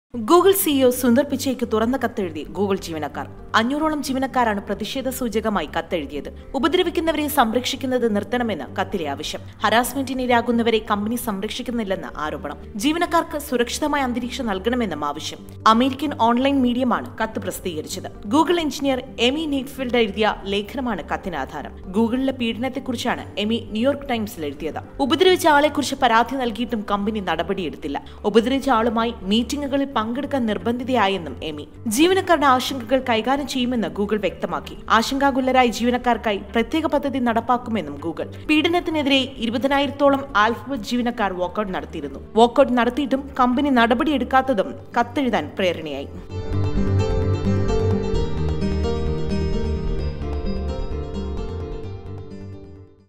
Google CEO Sundar പിച്ചയ്ക്ക് തുറന്ന കത്തെഴുതി Google ജീവനക്കാർ അഞ്ഞൂറോളം ജീവനക്കാരാണ് പ്രതിഷേധ സൂചകമായി കത്തെഴുതിയത് ഉപദ്രവിക്കുന്നവരെ സംരക്ഷിക്കുന്നത് നിർത്തണമെന്ന് കത്തിലെ ആവശ്യം ഹരാസ്മെന്റിന് ഇരാകുന്നവരെ കമ്പനി സംരക്ഷിക്കുന്നില്ലെന്ന് ആരോപണം ജീവനക്കാർക്ക് സുരക്ഷിതമായ അന്തരീക്ഷം നൽകണമെന്നും ആവശ്യം അമേരിക്കൻ ഓൺലൈൻ മീഡിയമാണ് കത്ത് പ്രസിദ്ധീകരിച്ചത് ഗൂഗിൾ എഞ്ചിനീയർ എമി നീറ്റ്ഫീൽഡ് എഴുതിയ ലേഖനമാണ് കത്തിന് ആധാരം ഗൂഗിളിലെ പീഡനത്തെക്കുറിച്ചാണ് എമി ന്യൂയോർക്ക് ടൈംസിൽ എഴുതിയത് ഉപദ്രവിച്ച ആളെക്കുറിച്ച് പരാതി നൽകിയിട്ടും കമ്പനി നടപടിയെടുത്തില്ല ഉപദ്രവിച്ച ആളുമായി മീറ്റിംഗുകളിൽ പങ്കെടുക്കാൻ നിർബന്ധിതയായെന്നും എമി ജീവനക്കാരുടെ ആശങ്കകൾ കൈകാര്യം ചെയ്യുമെന്ന് ഗൂഗിൾ വ്യക്തമാക്കി ആശങ്കാകുലരായ ജീവനക്കാർക്കായി പ്രത്യേക പദ്ധതി നടപ്പാക്കുമെന്നും ഗൂഗിൾ പീഡനത്തിനെതിരെ ഇരുപതിനായിരത്തോളം ആൽഫബറ്റ് ജീവനക്കാർ വാക്കൌട്ട് നടത്തിയിരുന്നു വാക്കൌട്ട് നടത്തിയിട്ടും കമ്പനി നടപടിയെടുക്കാത്തതും കത്തെഴുതാൻ പ്രേരണയായി